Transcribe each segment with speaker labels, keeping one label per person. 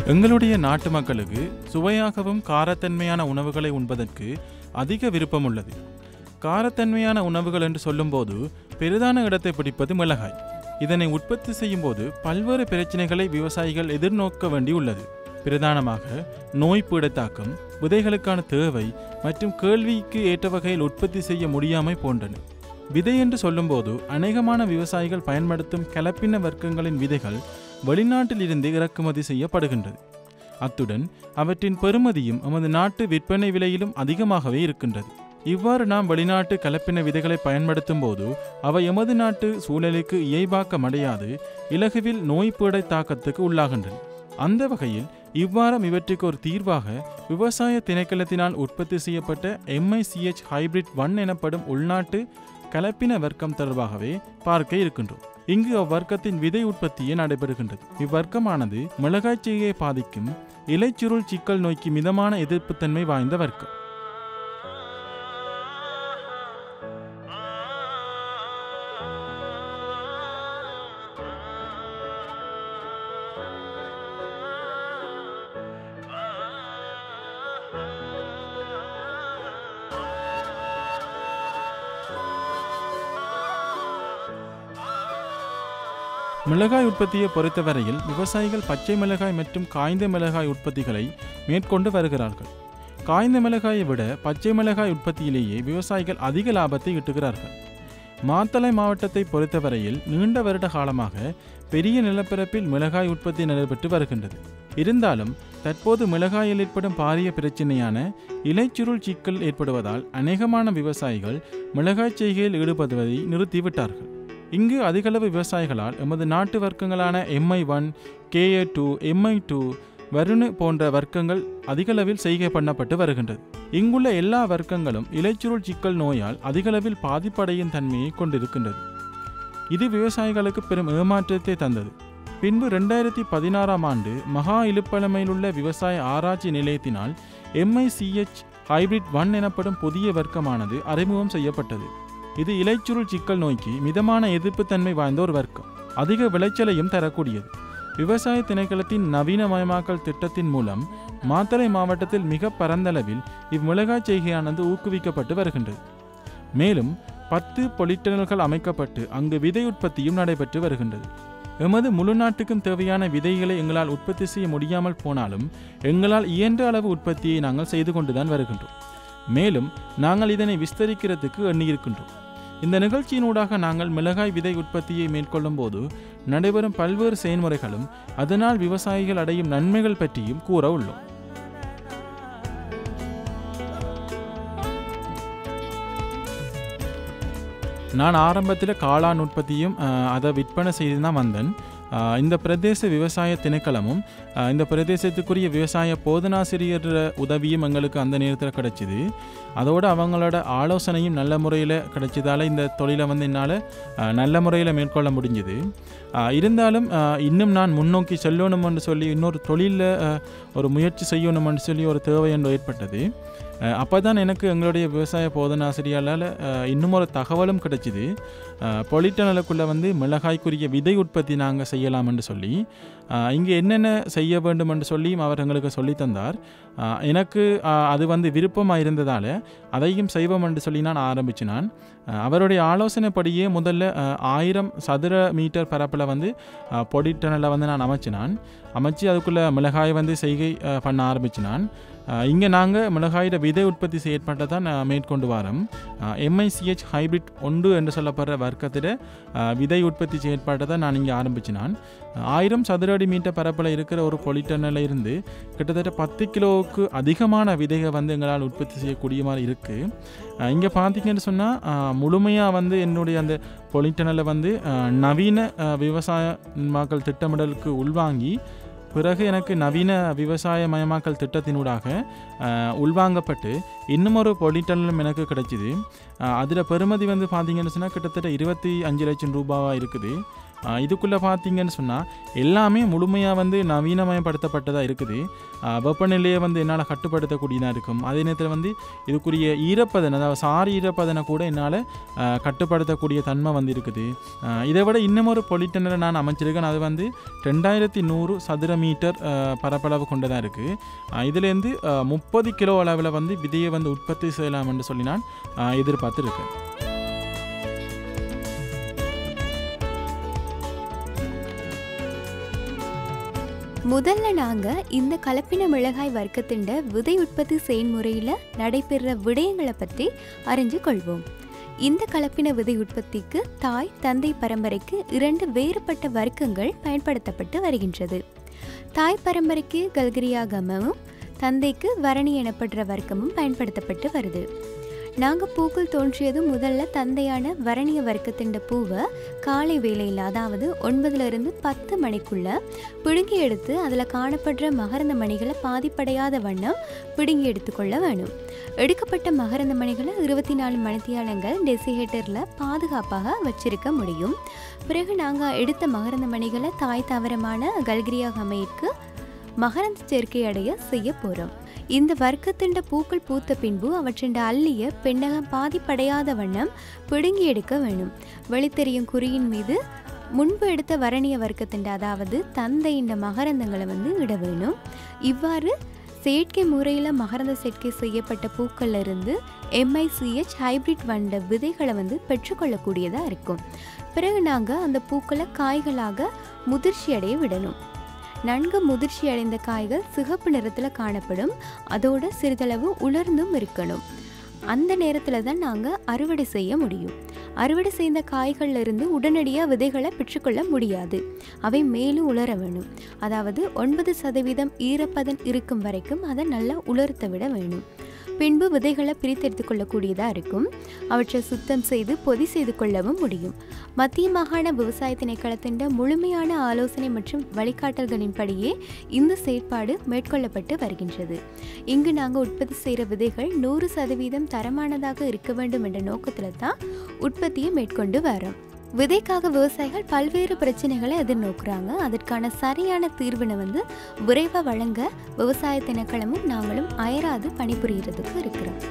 Speaker 1: எங்களுடைய நாட்டு மக்களுக்கு சுவையாகவும் காரத்தன்மையான உணவுகளை உண்பதற்கு அதிக விருப்பம் உள்ளது காரத்தன்மையான உணவுகள் என்று சொல்லும்போது பெரிதான இடத்தை பிடிப்பது மிளகாய் இதனை உற்பத்தி செய்யும்போது பல்வேறு பிரச்சனைகளை விவசாயிகள் எதிர்நோக்க வேண்டியுள்ளது பிரதானமாக நோய் பீடத்தாக்கம் விதைகளுக்கான தேவை மற்றும் கேள்விக்கு ஏற்ற வகையில் உற்பத்தி செய்ய முடியாமை போன்றன விதை என்று சொல்லும்போது அநேகமான விவசாயிகள் பயன்படுத்தும் கலப்பின வர்க்கங்களின் விதைகள் வெளிநாட்டில் இருந்து இறக்குமதி செய்யப்படுகின்றது அத்துடன் அவற்றின் பெறுமதியும் நமது நாட்டு விற்பனை விலையிலும் அதிகமாகவே இருக்கின்றது இவ்வாறு நாம் வெளிநாட்டு கலப்பின விதைகளை பயன்படுத்தும் போது அவை எமது நாட்டு சூழலுக்கு இயைபாக்க மடையாது இலகுவில் நோய் பீடை தாக்கத்துக்கு உள்ளாகின்றன அந்த வகையில் இவ்வாரம் இவற்றுக்கு ஒரு தீர்வாக விவசாய திணைக்களத்தினால் உற்பத்தி செய்யப்பட்ட எம்ஐசிஎச் ஹைபிரிட் ஒன் எனப்படும் உள்நாட்டு கலப்பின வர்க்கம் தொடர்பாகவே பார்க்க இருக்கின்றோம் இங்கு அவ்வர்க்கத்தின் விதை உற்பத்தியே நடைபெறுகின்றது இவ்வர்க்கமானது மிளகாய் செய்கையை பாதிக்கும் இலைச்சுருள் சிக்கல் நோய்க்கு மிதமான எதிர்ப்புத்தன்மை வாய்ந்த வர்க்கம் மிளகாய் உற்பத்தியை பொறுத்தவரையில் விவசாயிகள் பச்சை மிளகாய் மற்றும் காய்ந்த மிளகாய் உற்பத்திகளை மேற்கொண்டு வருகிறார்கள் காய்ந்த மிளகாயை விட பச்சை மிளகாய் உற்பத்தியிலேயே விவசாயிகள் அதிக லாபத்தை ஈட்டுகிறார்கள் மாத்தளை மாவட்டத்தை பொறுத்தவரையில் நீண்ட வருட காலமாக பெரிய நிலப்பரப்பில் மிளகாய் உற்பத்தி நடைபெற்று வருகின்றது இருந்தாலும் தற்போது மிளகாயில் ஏற்படும் பாரிய பிரச்சினையான இலைச்சுருள் சிக்கல் ஏற்படுவதால் அநேகமான விவசாயிகள் மிளகாய் செய்கையில் ஈடுபடுவதை நிறுத்திவிட்டார்கள் இங்கு அதிகளவு விவசாயிகளால் எமது நாட்டு வர்க்கங்களான MI one KA two MI two வருணு போன்ற வர்க்கங்கள் அதிகளவில் செய்கை பண்ணப்பட்டு வருகின்றது இங்குள்ள எல்லா வர்க்கங்களும் இலைச்சுருள் சிக்கல் நோயால் அதிகளவில் பாதிப்படையும் தன்மையை கொண்டிருக்கின்றது இது விவசாயிகளுக்கு பெரும் ஏமாற்றத்தை தந்தது பின்பு ரெண்டாயிரத்தி பதினாறாம் ஆண்டு மகா இலுப்பழமையிலுள்ள விவசாய ஆராய்ச்சி நிலையத்தினால் எம்ஐசிஎச் ஹைபிரிட் ஒன் எனப்படும் புதிய வர்க்கமானது அறிமுகம் செய்யப்பட்டது இது இலைச்சுருள் சிக்கல் நோய்க்கு மிதமான எதிர்ப்புத்தன்மை வாய்ந்த ஒரு வர்க்கம் அதிக விளைச்சலையும் தரக்கூடியது விவசாய திணைக்களத்தின் நவீனமயமாக்கல் திட்டத்தின் மூலம் மாத்தறை மாவட்டத்தில் மிக பரந்தளவில் இம்மிளகாய் செய்கையானது ஊக்குவிக்கப்பட்டு வருகின்றது மேலும் பத்து பொலிட்டனல்கள் அமைக்கப்பட்டு அங்கு விதை உற்பத்தியும் நடைபெற்று வருகின்றது எமது முழு நாட்டுக்கும் தேவையான விதைகளை எங்களால் உற்பத்தி செய்ய முடியாமல் போனாலும் எங்களால் இயன்ற அளவு உற்பத்தியை நாங்கள் செய்து கொண்டுதான் வருகின்றோம் மேலும் நாங்கள் இதனை விஸ்தரிக்கிறதுக்கு எண்ணியிருக்கின்றோம் இந்த நிகழ்ச்சியினூடாக நாங்கள் மிளகாய் விதை உற்பத்தியை மேற்கொள்ளும் போது நடைபெறும் பல்வேறு செயல்முறைகளும் அதனால் விவசாயிகள் அடையும் நன்மைகள் பற்றியும் கூற உள்ளோம் நான் ஆரம்பத்தில் காளான் உற்பத்தியும் அஹ், அதை விற்பனை செய்து தான் வந்தேன் அஹ், இந்த பிரதேச விவசாய திணைக்களமும் அஹ், இந்த பிரதேசத்துக்குரிய விவசாய போதனாசிரியர் உதவியும் எங்களுக்கு அந்த நேரத்தில் கிடைச்சிது அதோடு அவங்களோட ஆலோசனையும் நல்ல முறையில் கிடைச்சதால இந்த தொழிலை வந்து என்னால் அஹ், நல்ல முறையில் மேற்கொள்ள முடிஞ்சுது அஹ், இருந்தாலும் அஹ், இன்னும் நான் முன்னோக்கி செல்லணும்னு சொல்லி இன்னொரு தொழிலில் ஒரு முயற்சி செய்யணும்னு சொல்லி ஒரு தேவை என்று ஏற்பட்டது அப்போ தான் எனக்கு எங்களுடைய விவசாய போதனாசிரியரால் இன்னும் ஒரு தகவலும் கிடைச்சிது பொலிட்டனலுக்குள்ளே வந்து மிளகாய்க்குரிய விதை உற்பத்தி நாங்கள் செய்யலாம்னு சொல்லி அஹ், இங்கே என்னென்ன செய்ய வேண்டும் என்று சொல்லியும் அவர் எங்களுக்கு சொல்லி தந்தார் அஹ், எனக்கு அஹ், அது வந்து விருப்பமாக இருந்ததால் அதையும் செய்வோம் என்று சொல்லி நான் ஆரம்பிச்சினான் அஹ், அவருடைய ஆலோசனைப்படியே முதல்ல அஹ், ஆயிரம் சதுர மீட்டர் பரப்பில் வந்து அஹ், பொடிட்டனலை வந்து நான் அமைச்சினான் அமைச்சு அதுக்குள்ளே மிளகாய் வந்து செய்கை அஹ், பண்ண ஆரம்பிச்சினான் இங்கே நாங்கள் மிளகாயோட விதை உற்பத்தி செயற்பாட்டை தான் அஹ், மேற்கொண்டு வரோம் எம்ஐசிஹெச் ஹைபிரிட் ஒன்று என்று சொல்லப்படுற வர்க்கத்தில் அஹ், விதை உற்பத்தி செயற்பாட்டை தான் நான் இங்கே ஆரம்பிச்சினான் ஆயிரம் சதுர அடி மீட்டர் பரப்பில் இருக்கிற ஒரு பொலிட்டனில் இருந்து கிட்டத்தட்ட பத்து கிலோவுக்கு அதிகமான விதைகள் வந்து எங்களால் உற்பத்தி செய்யக்கூடிய மாதிரி இருக்குது இங்கே பார்த்தீங்கன்னு சொன்னால் முழுமையாக வந்து என்னுடைய அந்த பொலிட்டனில் வந்து அஹ், நவீன அஹ், விவசாய மக்கள் திட்டமிடலுக்கு உள்வாங்கி பிறகு எனக்கு நவீன விவசாய மயமாக்கல் திட்டத்தினூடாக அஹ், உள்வாங்கப்பட்டு இன்னும் ஒரு பொலிட்டனலும் எனக்கு கிடைச்சிது அதில் பெறுமதி வந்து பார்த்தீங்கன்னு சொன்னால் கிட்டத்தட்ட இருபத்தி அஞ்சு லட்சம் ரூபாவாக இருக்குது இதுக்குள்ளே பார்த்தீங்கன்னு சொன்னால் எல்லாமே முழுமையாக வந்து நவீனமயப்படுத்தப்பட்டதாக இருக்குது ஆஹ் வெப்பநிலையை வந்து என்னால் கட்டுப்படுத்தக்கூடியதாக இருக்கும் அதே நேரத்தில் வந்து இதுக்குரிய ஈரப்பதன் அதாவது சாரி ஈரப்பதனை கூட என்னால் கட்டுப்படுத்தக்கூடிய தன்மை வந்து இருக்குது ஆஹ் இதை விட இன்னும் ஒரு பொலிட்டனரை நான் அமைச்சிருக்கேன் அது வந்து ரெண்டாயிரத்தி நூறு சதுர மீட்டர் ஆஹ் பரப்பளவு கொண்டதாக இருக்குது இதுலேருந்து முப்பது கிலோ அளவில் வந்து விதையை வந்து உற்பத்தி செய்யலாம் என்று சொல்லி நான் ஆஹ் எதிர்பார்த்துருக்கேன்
Speaker 2: முதல்ல நாங்க இந்த கலப்பின மிளகாய் வர்க்கத்தின் விதை உற்பத்தி செயல்முறையில நடைபெற விடயங்களை பற்றி அறிஞ்சு கொள்வோம் இந்த கலப்பின விதை உற்பத்திக்கு தாய் தந்தை பரம்பரைக்கு இரண்டு வேறுபட்ட வர்க்கங்கள் பயன்படுத்தப்பட்டு வருகின்றது தாய் பரம்பரைக்கு கல்கிரியா கமமும் தந்தைக்கு வரணி எனப்படுற வர்க்கமும் பயன்படுத்தப்பட்டு வருது நாங்கள் பூக்கள் தோன்றியதும் முதல்ல தந்தையான வரணிய வர்க்கத்தின் பூவை காலை வேளையில் அதாவது ஒன்பதுல இருந்து பத்து மணிக்குள்ள பிடுங்கி எடுத்து அதில் காணப்படுற மகரந்த மணிகளை பாதிப்படையாத வண்ணம் பிடுங்கி எடுத்துக்கொள்ள வேணும் எடுக்கப்பட்ட மகரந்த மணிகளை இருபத்தி நாலு மணித்தியாலங்கள் டெசிஹேட்டரில் பாதுகாப்பாக வச்சிருக்க முடியும் பிறகு நாங்கள் எடுத்த மகரந்த மணிகளை தாய் தவறமான கல்கிரியா ஹமையிற்கு மகரந்த சேர்க்கை அடைய செய்ய போகிறோம் இந்த வர்க்கத்தின் பூக்கள் பூத்த பின்பு அவற்றின் அள்ளிய பெண்ணகம் பாதிப்படையாத வண்ணம் பிடுங்கி எடுக்க வேணும் வெளித்தெரியும் குறியின் மீது முன்பு எடுத்த வரணிய வர்க்கத்தின் அதாவது தந்தையின் மகரந்தங்களை வந்து இட வேணும் இவ்வாறு செயற்கை முறையில் மகரந்த சேர்க்கை செய்யப்பட்ட பூக்கள்ல இருந்து எம்ஐசிஹெச் ஹைபிரிட் வண்ட விதைகளை வந்து பெற்றுக்கொள்ளக்கூடியதாக இருக்கும் பிறகு நாங்கள் அந்த பூக்களை காய்களாக முதிர்ச்சி அடைய விடணும் நன்கு முதிர்ச்சி அடைந்த காய்கள் சிகப்பு நிறத்தில் காணப்படும் அதோட சிறிதளவு உலர்ந்தும் இருக்கணும் அந்த நேரத்தில் தான் நாங்கள் அறுவடை செய்ய முடியும் அறுவடை செய்த காய்கள்ல இருந்து உடனடியாக விதைகளை பெற்றுக்கொள்ள முடியாது அவை மேலும் உலர வேணும் அதாவது ஒன்பது சதவீதம் ஈரப்பதன் இருக்கும் வரைக்கும் அதை நல்லா உலர்த்த விட வேணும் பின்பு விதைகளை பிரித்தெடுத்து கொள்ளக்கூடியதாக இருக்கும் அவற்றை சுத்தம் செய்து பொதி செய்து கொள்ளவும் முடியும் மத்திய மாகாண விவசாய திணைக்களத்தின் முழுமையான ஆலோசனை மற்றும் வழிகாட்டல்களின்படியே இந்த செயற்பாடு மேற்கொள்ளப்பட்டு வருகின்றது இங்கு நாங்கள் உற்பத்தி செய்கிற விதைகள் நூறு சதவீதம் தரமானதாக இருக்க வேண்டும் என்ற நோக்கத்தில் தான் உற்பத்தியை மேற்கொண்டு வரோம் விதைக்காக விவசாயிகள் பல்வேறு பிரச்சனைகளை எதிர்நோக்குறாங்க அதற்கான சரியான தீர்வினை வந்து விரைவாக வழங்க விவசாய திணைக்களமும் நாங்களும் அயராது பணிபுரியறதுக்கு இருக்கிறோம்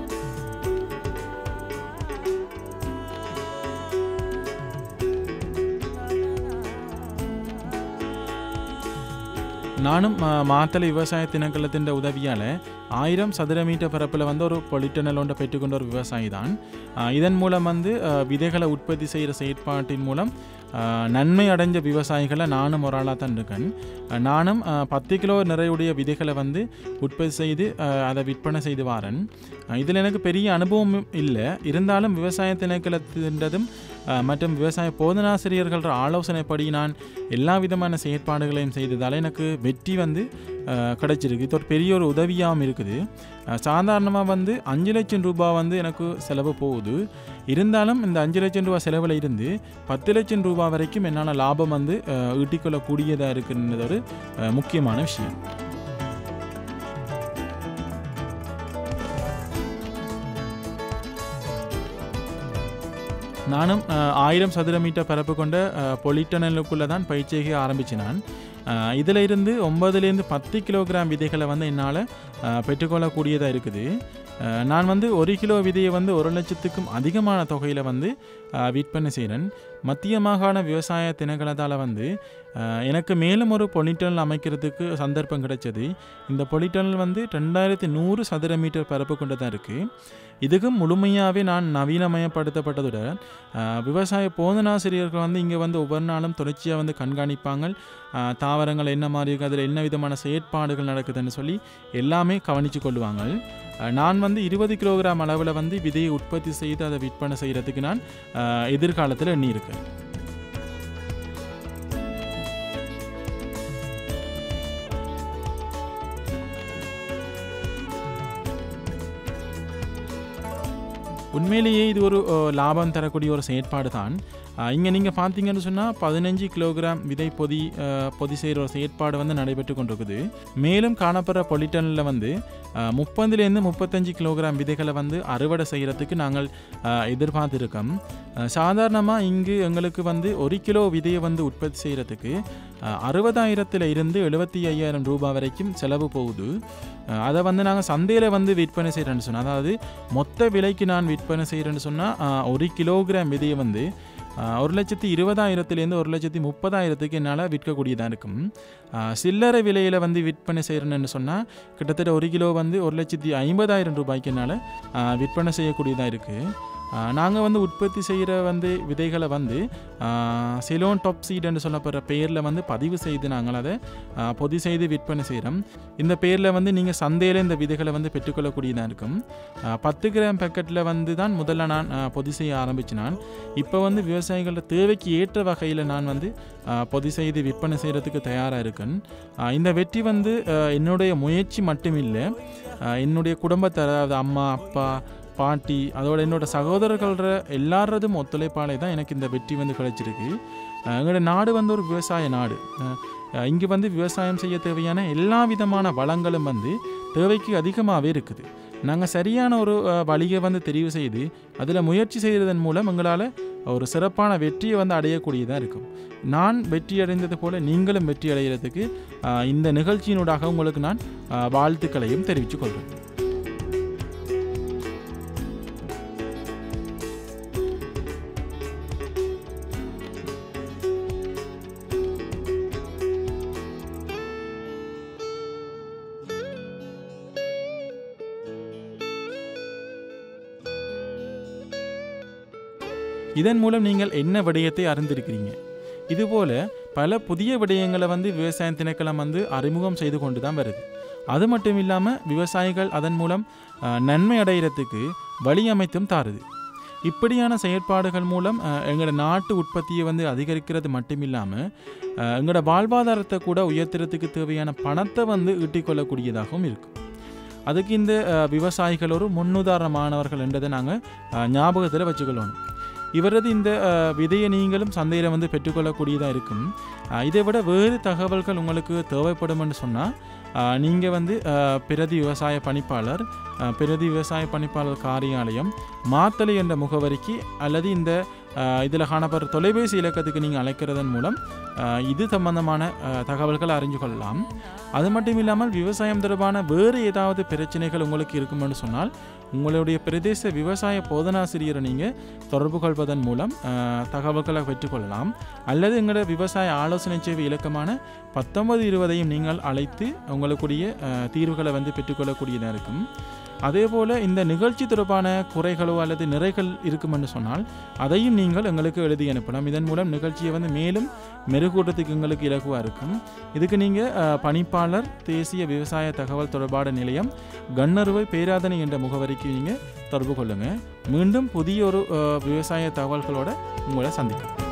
Speaker 1: நானும் மா- மாத்தளை விவசாய திணைக்களத்தின் உதவியால் ஆயிரம் சதுர மீட்டர் பரப்பில் வந்து ஒரு பொலிட்டனல் ஒன்றை பெற்றுக்கொண்ட ஒரு விவசாயி தான் ஆஹ் இதன் மூலம் வந்து ஆஹ் விதைகளை உற்பத்தி செய்கிற செயற்பாட்டின் மூலம் ஆஹ் நன்மை அடைஞ்ச விவசாயிகளை நானும் ஒரு ஆளாக தான் இருக்கேன் ஆஹ் நானும் ஆஹ் பத்து கிலோ நிறையுடைய விதைகளை வந்து உற்பத்தி செய்து ஆஹ் அதை விற்பனை செய்து வாரேன் இதில் எனக்கு பெரிய அனுபவம் இல்லை இருந்தாலும் விவசாய திணைக்களத்தின்றதும் ஆஹ் மற்றும் விவசாய போதனாசிரியர்கள்ன்ற ஆலோசனைப்படி நான் எல்லா விதமான செயற்பாடுகளையும் செய்ததால் எனக்கு வெற்றி வந்து ஆஹ் கிடைச்சிருக்கு இது ஒரு பெரிய ஒரு உதவியாகவும் இருக்குது சாதாரணமாக வந்து அஞ்சு லட்சம் ரூபாய் வந்து எனக்கு செலவு போகுது இருந்தாலும் இந்த அஞ்சு லட்சம் ரூபாய் செலவில் இருந்து பத்து லட்சம் ரூபாய் வரைக்கும் என்னால் லாபம் வந்து ஆஹ் ஈட்டிக்கொள்ளக்கூடியதாக இருக்குன்றது ஒரு ஆஹ் முக்கியமான விஷயம் நானும் ஆஹ், ஆயிரம் சதுர மீட்டர் பரப்பு கொண்ட பொலிட்டனலுக்குள்ளே தான் பயிற்சியை ஆரம்பிச்சு நான் இதில் இருந்து ஒன்பதுலேருந்து பத்து கிலோகிராம் விதைகளை வந்து என்னால் பெற்றுக்கொள்ளக்கூடியதாக இருக்குது ஆஹ், நான் வந்து ஒரு கிலோ விதையை வந்து ஒரு லட்சத்துக்கும் அதிகமான தொகையில் வந்து ஆஹ், விற்பனை செய்கிறேன் மத்திய மாகாண விவசாய திணைக்களத்தால் வந்து ஆஹ், எனக்கு மேலும் ஒரு பொலிட்டனல் அமைக்கிறதுக்கு சந்தர்ப்பம் கிடைச்சது இந்த பொலிட்டனல் வந்து ரெண்டாயிரத்தி நூறு சதுர மீட்டர் பரப்பு கொண்டதாக இருக்குது இதுக்கும் முழுமையாகவே நான் நவீனமயப்படுத்தப்பட்டதுடன் ஆஹ், விவசாய போதனாசிரியர்கள் வந்து இங்கே வந்து ஒவ்வொரு நாளும் தொடர்ச்சியாக வந்து கண்காணிப்பாங்க ஆஹ், தாவரங்கள் என்ன மாதிரி இருக்குது அதில் என்ன விதமான செயற்பாடுகள் நடக்குதுன்னு சொல்லி எல்லாமே கவனித்து கொள்வாங்க ஆஹ், நான் வந்து இருபது கிலோகிராம் அளவில் வந்து விதையை உற்பத்தி செய்து அதை விற்பனை செய்கிறதுக்கு நான் ஆஹ், எதிர்காலத்தில் எண்ணியிருக்கேன் உண்மையிலேயே இது ஒரு அஹ், லாபம் தரக்கூடிய ஒரு செயற்பாடு தான் இங்கே நீங்கள் பார்த்தீங்கன்னு சொன்னால் பதினஞ்சு கிலோகிராம் விதை பொதி அஹ், பொதி செய்கிற ஒரு செயற்பாடு வந்து நடைபெற்று கொண்டிருக்குது மேலும் காணப்படுற பொலிட்டனில் வந்து முப்பதுலேருந்து முப்பத்தஞ்சு கிலோகிராம் விதைகளை வந்து அறுவடை செய்கிறதுக்கு நாங்கள் அஹ், எதிர்பார்த்திருக்கோம் சாதாரணமாக இங்கு எங்களுக்கு வந்து ஒரு கிலோ விதையை வந்து உற்பத்தி செய்கிறதுக்கு அறுபதாயிரத்தில் இருந்து எழுபத்தி ஐயாயிரம் ரூபாய் வரைக்கும் செலவு போகுது அஹ், அதை வந்து நாங்கள் சந்தையில் வந்து விற்பனை செய்கிறேன்னு சொன்னால் அதாவது மொத்த விலைக்கு நான் விற்பனை செய்கிறேன்னு சொன்னால் ஒரு கிலோகிராம் விதையை வந்து அஹ், ஒரு லட்சத்தி இருபதாயிரத்துலேருந்து ஒரு லட்சத்தி முப்பதாயிரத்துக்கு என்னால் விற்கக்கூடியதாக இருக்கும் அஹ், சில்லறை விலையில் வந்து விற்பனை செய்கிறேன்னு சொன்னால் கிட்டத்தட்ட ஒரு கிலோ வந்து ஒரு லட்சத்தி ஐம்பதாயிரம் ரூபாய்க்கு என்னால் அஹ், விற்பனை செய்யக்கூடியதாக இருக்குது நாங்கள் வந்து உற்பத்தி செய்கிற வந்து விதைகளை வந்து சிலோன் டாப் சீடுன்னு சொல்லப்படுற பெயரில் வந்து பதிவு செய்து நாங்கள் அதை ஆ, பொதி செய்து விற்பனை செய்கிறோம் இந்த பேரில் வந்து நீங்கள் சந்தையில் இந்த விதைகளை வந்து பெற்றுக்கொள்ளக்கூடியதாக இருக்கும் ஆ, பத்து கிராம் பேக்கெட்டில் வந்து தான் முதல்ல நான் ஆ, பொதி செய்ய ஆரம்பிச்சினான் இப்போ வந்து விவசாயிகளோட தேவைக்கு ஏற்ற வகையில் நான் வந்து ஆ, பொதி செய்து விற்பனை செய்கிறதுக்கு தயாராக இருக்கேன் ஆ, இந்த வெற்றி வந்து ஆ, என்னுடைய முயற்சி மட்டும் இல்லை ஆ, என்னுடைய குடும்பத்தார் அதாவது அம்மா அப்பா பாட்டி அதோட என்னோட சகோதரர்கள எல்லாரதும் ஒத்துழைப்பாலே தான் எனக்கு இந்த வெற்றி வந்து கிடைச்சிருக்கு அஹ் எங்களோட நாடு வந்து ஒரு விவசாய நாடு இங்கே வந்து விவசாயம் செய்ய தேவையான எல்லா விதமான வளங்களும் வந்து தேவைக்கு அதிகமாகவே இருக்குது நாங்கள் சரியான ஒரு அஹ், வழியை வந்து தெரிவு செய்து அதில் முயற்சி செய்கிறதன் மூலம் எங்களால் ஒரு சிறப்பான வெற்றியை வந்து அடையக்கூடியதாக இருக்கும் நான் வெற்றி அடைந்தது போல நீங்களும் வெற்றி அடைகிறதுக்கு அஹ், இந்த நிகழ்ச்சியினூடாக உங்களுக்கு நான் அஹ், வாழ்த்துக்களையும் தெரிவித்துக் கொள்கிறேன் இதன் மூலம் நீங்கள் என்ன விடயத்தை அறிந்திருக்கிறீங்க இதுபோல பல புதிய விடயங்களை வந்து விவசாய திணைக்களம் வந்து அறிமுகம் செய்து கொண்டு தான் வருது அது மட்டும் இல்லாமல் விவசாயிகள் அதன் மூலம் அஹ், நன்மை அடைகிறதுக்கு வழி அமைத்தும் தாருது இப்படியான செயற்பாடுகள் மூலம் அஹ், எங்களோட நாட்டு உற்பத்தியை வந்து அதிகரிக்கிறது மட்டும் இல்லாமல் எங்களோட வாழ்வாதாரத்தை கூட உயர்த்துறதுக்கு தேவையான பணத்தை வந்து ஈட்டிக்கொள்ளக்கூடியதாகவும் இருக்கும் அதுக்கு இந்த அஹ், விவசாயிகள் ஒரு முன்னுதாரணமானவர்கள் என்றதை நாங்கள் ஞாபகத்தில் வச்சுக்கொள்ளணும் இவரது இந்த அஹ், விதையை நீங்களும் சந்தையில் வந்து பெற்றுக்கொள்ளக்கூடியதாக இருக்கும் அஹ், இதை விட வேறு தகவல்கள் உங்களுக்கு தேவைப்படும்னு சொன்னால் நீங்கள் வந்து அஹ், பிரதி விவசாய பணிப்பாளர் அஹ், பிரதி விவசாய பணிப்பாளர் காரியாலயம் மாத்தளை என்ற முகவரிக்கு அல்லது இந்த இதில் காணப்படுற தொலைபேசி இலக்கத்துக்கு நீங்கள் அழைக்கிறதன் மூலம் அஹ், இது சம்பந்தமான அஹ், தகவல்களை அறிஞ்சு கொள்ளலாம் அது மட்டும் இல்லாமல் விவசாயம் தொடர்பான வேறு ஏதாவது பிரச்சனைகள் உங்களுக்கு இருக்குமென்னு சொன்னால் உங்களுடைய பிரதேச விவசாய போதனாசிரியரை நீங்கள் தொடர்பு கொள்வதன் மூலம் அஹ், தகவல்களை பெற்றுக்கொள்ளலாம் அல்லது எங்களோட விவசாய ஆலோசனை சேவை இலக்கமான பத்தொன்பது இருபதையும் நீங்கள் அழைத்து உங்களுக்குரிய அஹ், தீர்வுகளை வந்து பெற்றுக்கொள்ளக்கூடியதாக இருக்கும் அதே போல் இந்த நிகழ்ச்சி தொடர்பான குறைகளோ அல்லது நிறைகள் இருக்குமென்னு சொன்னால் அதையும் நீங்கள் எங்களுக்கு எழுதி அனுப்பலாம் இதன் மூலம் நிகழ்ச்சியை வந்து மேலும் மெருகூட்டத்துக்கு எங்களுக்கு இலகுவாக இருக்கும் இதுக்கு நீங்கள் பணிப்பாளர் தேசிய விவசாய தகவல் தொடர்பாட நிலையம் கண்ணறுவை பேராதனை என்ற முகவரிக்கு நீங்கள் தொடர்பு கொள்ளுங்கள் மீண்டும் புதிய ஒரு அஹ், விவசாய தகவல்களோட உங்களை சந்திக்கிறேன்